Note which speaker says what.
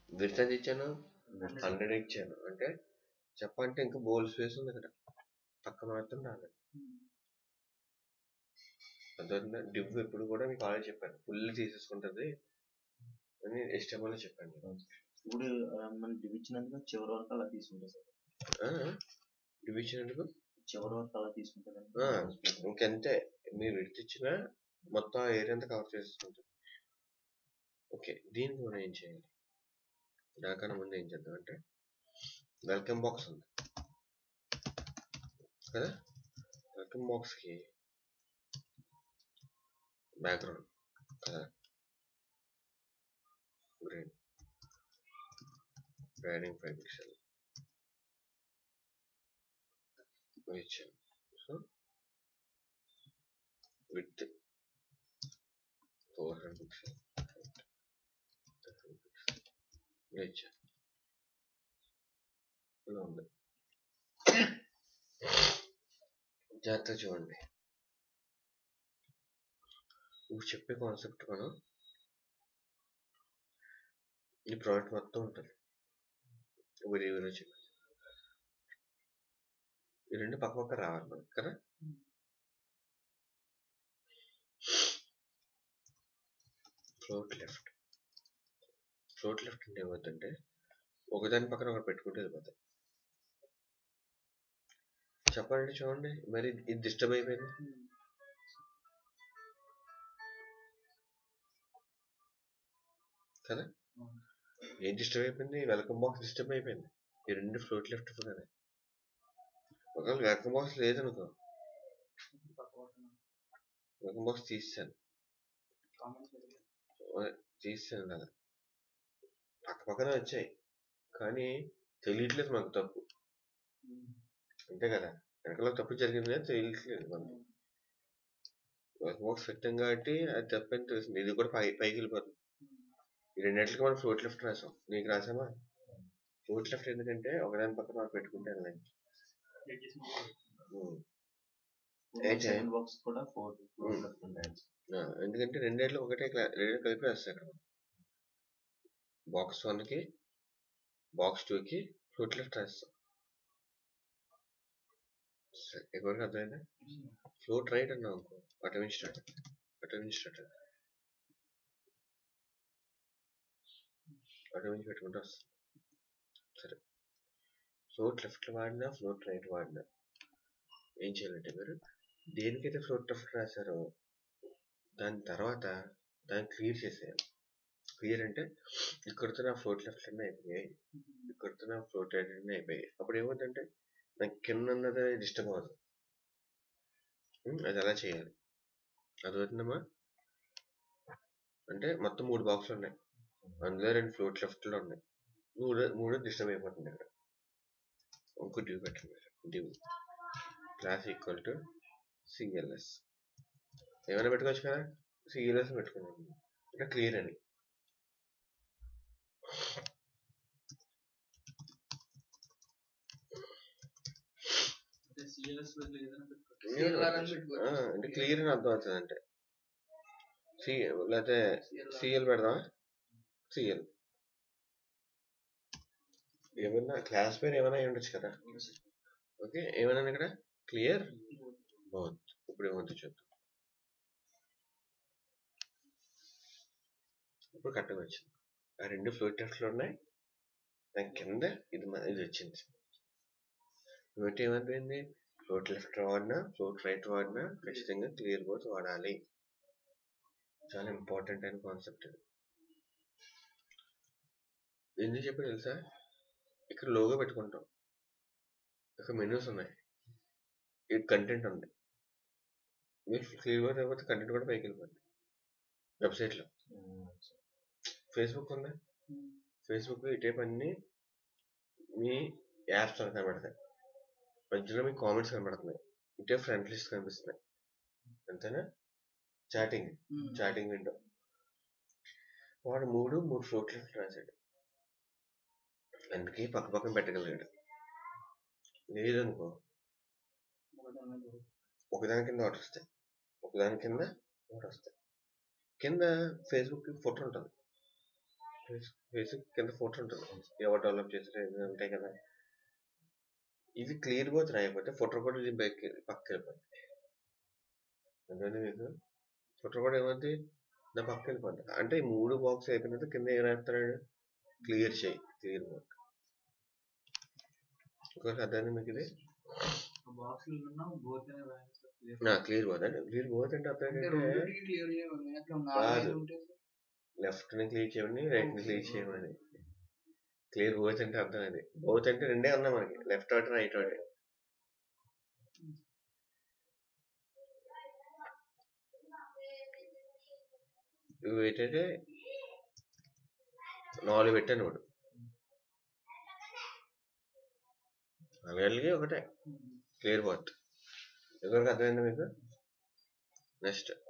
Speaker 1: With ఎంత ఇచ్చాను hundred ఇచ్చాను అంటే చెప్పంటే ఇంకా బోల్ స్పేస్ ఉంది ఇక్కడ పక్కన మాత్రం రాలేదు అర్థమైందా డివ్ ఎప్పుడు కూడా మీకు ఆల్రెడీ చెప్పాను ఫుల్ తీసేసుకుంటది అని HTML లో చెప్పాను
Speaker 2: ఇప్పుడు ఆ, మనం డివ్ ఇచ్చినందుకు చివరి వరకు అలా తీసుకుంటాం సార్
Speaker 1: డివ్ ఇచ్చినందుకు
Speaker 2: చివరి వరకు అలా తీసుకుంటాం
Speaker 1: ఆ, ఇంకంతే మీరు విడిచిచ్చినా మొత్తం ఏరియా అంతా కవర్ చేసుకుంటుంది ఓకే దీనికి మనం ఏం చేయాలి దానికన్నా ముందు ఏం చేద్దాం అంటే వెల్కమ్ బాక్స్ ఉంది కదా వెల్కమ్ బాక్స్కి బ్యాక్గ్రౌండ్ కలర్ గ్రీన్ రైడింగ్ ఫైవ్ పిక్సెల్ ఇచ్చాను so with four hundred pixel ఇచ్చాను ఇలా ఉంది జాగ్రత్త చూడండి ఇప్పుడు చెప్పే కాన్సెప్ట్ మనం ఈ ప్రోడక్ట్ మొత్తం ఉంటుంది ఇప్పుడు రివ్యూలో చెప్పి ఈ రెండు పక్క పక్క రావాలి మనకి కదా ఫ్లోట్ లెఫ్ట్ ఫ్లోట్ లెఫ్ట్ అంటే ఏమవుతుందంటే ఒకదాని పక్కన ఒకటి పెట్టుకుంటే వెళ్ళిపోతాయి చెప్పండి చూడండి మరి ఇది డిస్టర్బ్ అయిపోయింది కదా ఏం డిస్టర్బ్ అయిపోయింది వెల్కమ్ బాక్స్ డిస్టర్బ్ అయిపోయింది ఈ రెండు ఫ్లోట్ లెఫ్ట్ కదా ఒకవేళ వెల్కమ్ బాక్స్ లేదనుకో వెల్కమ్ బాక్స్ తీసాను తీసాను కదా పక్క పక్కన వచ్చాయి కానీ తెలియట్లేదు మనకు తప్పు అంతే కదా వెనకాల తప్పు జరిగింది కానీ తెలియట్లేదు మనకు వెల్కమ్ బాక్స్ పెట్టాం కాబట్టి అది తప్పని తెలిసింది ఇది కూడా పై పైకి వెళ్ళిపోతుంది ఈ రెండింటికి మనం ఫ్లోట్ లెఫ్ట్ రాసాం నీకు రాసామా ఫ్లోట్ లెఫ్ట్ ఎందుకంటే ఒకదాని పక్కన మనం పెట్టుకుంటే వెళ్ళాలి ఉమ్. అయితే-
Speaker 2: సెకండ్ బాక్స్ కూడా ఫోర్ ఉంటాయి
Speaker 1: ఆ, ఎందుకంటే రెండేళ్ళు ఒకటే క్లా- రెండు కలిపి రాస్తాయి అక్కడ బాక్స్ వన్ కి బాక్స్ టూ కి ఫ్లోట్ లెఫ్ట్ రాస్తాం సరే ఎవరికి అర్థమైందా ఫ్లోట్ రైట్ అన్నాం అనుకో అటు నుంచి స్టార్ట్ అటు నుంచి స్టార్ట్ అటు నుంచి పెట్టుకుంటూ వస్తాం సరే ఫ్లోట్ లెఫ్ట్ వాడినా ఫ్లోట్ రైట్ వాడినా ఏం చేయాలంటే మీరు దేనికైతే ఫ్లోట్ లెఫ్ట్ రాశారో దాని తర్వాత దాన్ని క్లియర్ చేసేయాలి క్లియర్ అంటే ఇక్కడితో నా ఫ్లోట్ లెఫ్ట్ అన్నీ అయిపోయాయి ఇక్కడితో నా ఫ్లోట్ రైట్ అన్నీ అయిపోయాయి అప్పుడు ఏమవుతుందంటే నాకు కింద ఉన్నది డిస్టర్బ్ అవ్వదు ఉమ్, అది అలా చేయాలి అది అవుతుందమ్మా అంటే మొత్తం మూడు బాక్సులు ఉన్నాయి అందులో రెండు ఫ్లోట్ లెఫ్ట్లో ఉన్నాయి మూడు మూడు డిస్టర్బ్ అయిపోతుంది ఇక్కడ ఇంకో డ్యూ పెట్టండి div class equal to C L S ఏమైనా పెట్టుకోవచ్చు కదా సిఎల్ఎస్ పెట్టుకున్నాను అంటే క్లియర్ అని
Speaker 3: CLR అని పెట్టుకోవచ్చు.
Speaker 1: ఆ, అంటే క్లియర్ అని అర్థం అవుతుంది అంటే సి లేకపోతే సిఎల్ పెడదామా సిఎల్ ఏమన్నా క్లాస్ పేరు ఏమైనా అయి ఉండొచ్చు కదా ఓకే ఏమైనా ఇక్కడ క్లియర్ బాగుంది ఇప్పుడు ఏమవుతుంది చూద్దాం ఇప్పుడు కరెక్ట్గా వచ్చింది ఆ రెండు ఫ్లోట్ టెస్ట్లు ఉన్నాయి దాని కింద ఇది మ- ఇది వచ్చింది కాబట్టి ఏమైపోయింది ఫ్లోట్ లెఫ్ట్ వాడినా ఫ్లోట్ రైట్ వాడినా ఖచ్చితంగా క్లియర్ బోత్ వాడాలి చాలా ఇంపార్టెంట్ అయిన కాన్సెప్ట్ ఇది ఎందుకు చెప్పి తెలుసా ఇక్కడ లోగో పెట్టుకుంటాం ఇక్కడ మెనూస్ ఉన్నాయి ఇక్కడ కంటెంట్ ఉంది మీరు క్లియర్ బోత్ అయిపోతే కంటెంట్ కూడా పైకి వెళ్ళిపోతుంది వెబ్సైట్లో ఫేస్బుక్ ఉందా ఫేస్బుక్ ఈ టైప్ అన్ని మీ యాప్స్ కనబడతాయి మధ్యలో మీ కామెంట్స్ కనబడుతున్నాయి ఇటే ఫ్రంట్ లిస్ట్ కనిపిస్తున్నాయి అంతేనా చాటింగ్ చాటింగ్ విండో వాడు మూడు మూడు ఫ్లోట్ లిస్ట్ రాశాడు అందుకే పక్క పక్కన పెట్టగలిగాడు లేదనుకో ఒకదాని కింద ఒకటి వస్తాయి ఒకదాని కింద ఒకటి వస్తాయి కింద ఫేస్బుక్ ఫోటో ఉంటుంది బేసిక్ కింద ఫోటో ఉంటుంది ఎవరు డెవలప్ చేశారు ఇవి ఉంటాయి కదా ఇవి క్లియర్ పోతే రాయకపోతే ఫోటో కూడా ఇది బ్యాక్ పక్క వెళ్ళిపోతుంది అందుకని మీకు ఫోటో కూడా ఏమవుతుంది నా పక్క వెళ్ళిపోతుంది అంటే ఈ మూడు బాక్స్ అయిపోయిన తర్వాత కింద ఏం రాస్తాడు క్లియర్ చేయి క్లియర్ బోర్డ్ ఇంకొక అర్థమైంది మీకు ఇది
Speaker 3: బాక్స్ ఉన్నా పోతేనే రాయాలి
Speaker 1: క్లియర్ బోర్డ్ అంటే క్లియర్ బోర్డ్ అంటే అర్థం
Speaker 3: అంటే
Speaker 1: ఏంటంటే
Speaker 3: రెండింటికి క్లియర్ చేయమని అట్లా
Speaker 1: కాదు.
Speaker 3: నాలుగు ఉంటే
Speaker 1: లెఫ్ట్ ని క్లియర్ చేయమని రైట్ ని క్లియర్ చేయమని క్లియర్ బోత్ అంటే అర్థం అది బోత్ అంటే రెండే ఉన్నాయి మనకి లెఫ్ట్ ఒకటి రైట్ ఒకటి ఇవి ఏంటంటే నాలుగు పెట్టాను ఇప్పుడు నాలుగేళ్ళకి ఒకటే క్లియర్ బోత్ ఎవరికి అర్థమైందా మీకు నెక్స్ట్